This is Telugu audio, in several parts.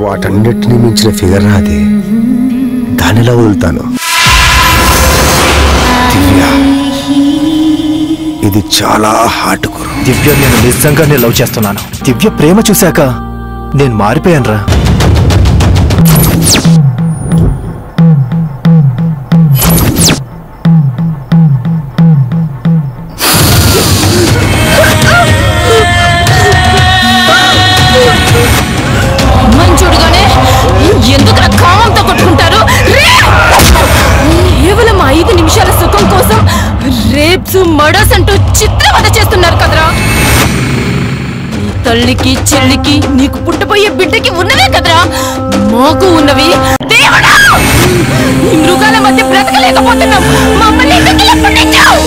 వాటన్నిటినీ మించిన ఫిగర్ నాది దానిలా వదులుతాను దివ్య ఇది చాలా హార్ట్ గురు దివ్య నేను నిజంగానే లవ్ చేస్తున్నాను దివ్య ప్రేమ చూశాక నేను మారిపోయాను రా మంచుడుగానే ఎందుకు కామంతో కొట్టుకుంటారు రే! కేవలం ఐదు నిమిషాల సుఖం కోసం రేప్స్ మర్డర్స్ అంటూ చిత్రవద చేస్తున్నారు కదరా నీ తల్లికి చెల్లికి నీకు పుట్టబోయే బిడ్డకి ఉన్నవే కదరా మాకు ఉన్నవి దేవుడా ఈ మృగాల మధ్య బ్రతకలేకపోతున్నాం మమ్మల్ని ఎందుకు ఇలా పుట్టించావు?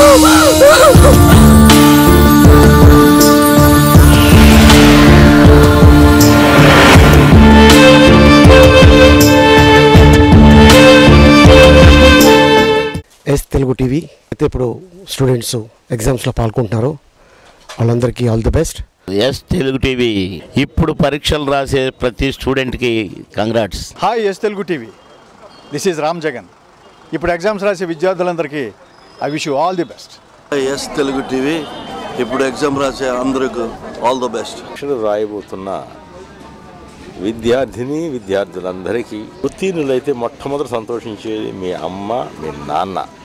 ఎస్ తెలుగు టీవీ అయితే ఇప్పుడు స్టూడెంట్స్ ఎగ్జామ్స్లో పాల్గొంటున్నారు వాళ్ళందరికీ all the best S Telugu TV ఇప్పుడు పరీక్షలు రాసే ప్రతి స్టూడెంట్కి congrats hi S Telugu TV this is Ram Jagan ఇప్పుడు ఎగ్జామ్స్ రాసే విద్యార్థులందరికీ I wish you all the best S Telugu TV ఇప్పుడు ఎగ్జామ్ రాసే అందరికి ఆల్ ద బెస్ట్ పరీక్షలు రాయబోతున్న విద్యార్థిని విద్యార్థులందరికీ ఉత్తీర్ణులైతే మొట్టమొదటి సంతోషించేది మీ అమ్మ మీ నాన్న